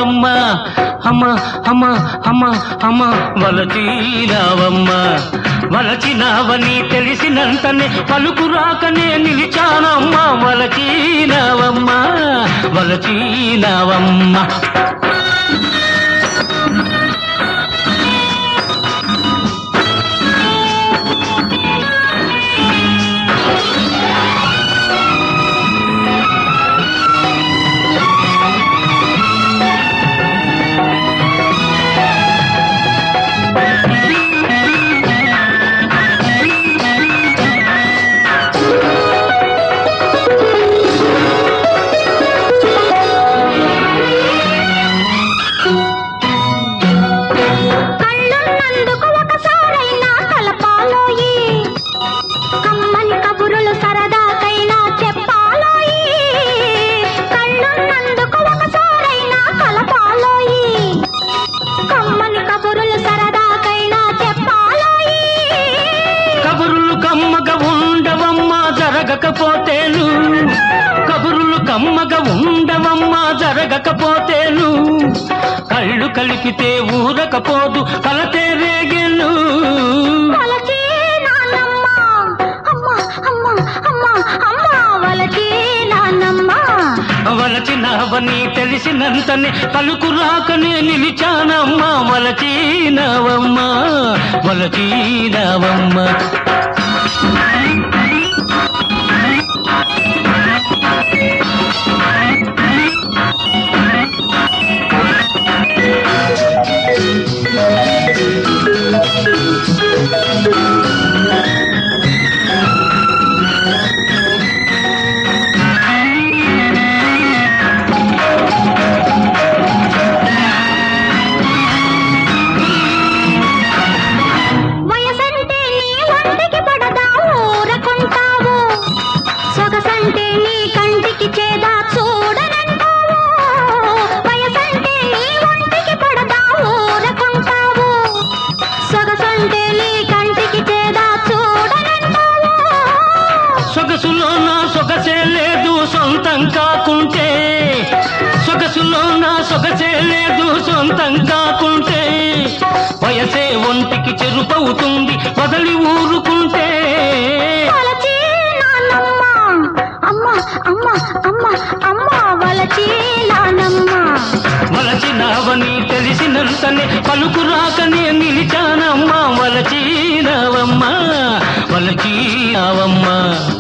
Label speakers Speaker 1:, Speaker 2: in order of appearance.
Speaker 1: వలచీనావమ్మ అమ్మ అమ్మ అమ్మ అమ్మ వలచీనావమ్మ వలచినావని తెలిసినంతనే పలుకు రాకనే నిలిచానమ్మ వలచీనావమ్మ వలచీనావమ్మ
Speaker 2: కళ్ళున్నందుకు ఒకసారైనా కలపాలోయి కమ్మని కబురులు సరదాకైనా చెప్పాలోయి కళ్ళున్నందుకు ఒకసారైనా కలపాలోయి కమ్మని కబురులు సరదాకైనా చెప్పాలోయి
Speaker 1: కబురులు కమ్మగా ఉండవమ్మా జరగకపోతేను కబురులు కమ్మగా ఉండవమ్మా జరగకపోతేను కళ్ళు కలిపితే ఊరకపోదు కలతే రేగెను
Speaker 2: వలచే నాన్నమ్మ అమ్మ అమ్మ అమ్మ అమ్మ వలచే నాన్నమ్మ
Speaker 1: వలచినవని తెలిసినంతనే పలుకు రాకనే నిలిచానమ్మా వలచీనవమ్మా వలచీనవమ్మా
Speaker 2: వయసంటే నీ ఒంటికి పడదా ఊరకుంటావు సొగసంటే నీ కంటికి చేదా చూడనంటావు వయసంటే నీ ఒంటికి పడదా ఊరకుంటావు సొగసంటే నీ కంటికి చేదా చూడనంటావు
Speaker 1: సొగసులో నా సొగసే లేదు సొంతం కాకుంటే సొగసులో నా సొగసే లేదు సొంతం కాకుంటే వయసే ఒంటికి చెరుపవుతుంది వదలి ఊరుకుంటే
Speaker 2: వలచి నాన్నమ్మ అమ్మ అమ్మ అమ్మ అమ్మ వలచి నాన్నమ్మ
Speaker 1: వలచినావని తెలిసినంతనే పలుకు రాకనే నిలిచానమ్మా వలచీనవమ్మా వలచీనవమ్మా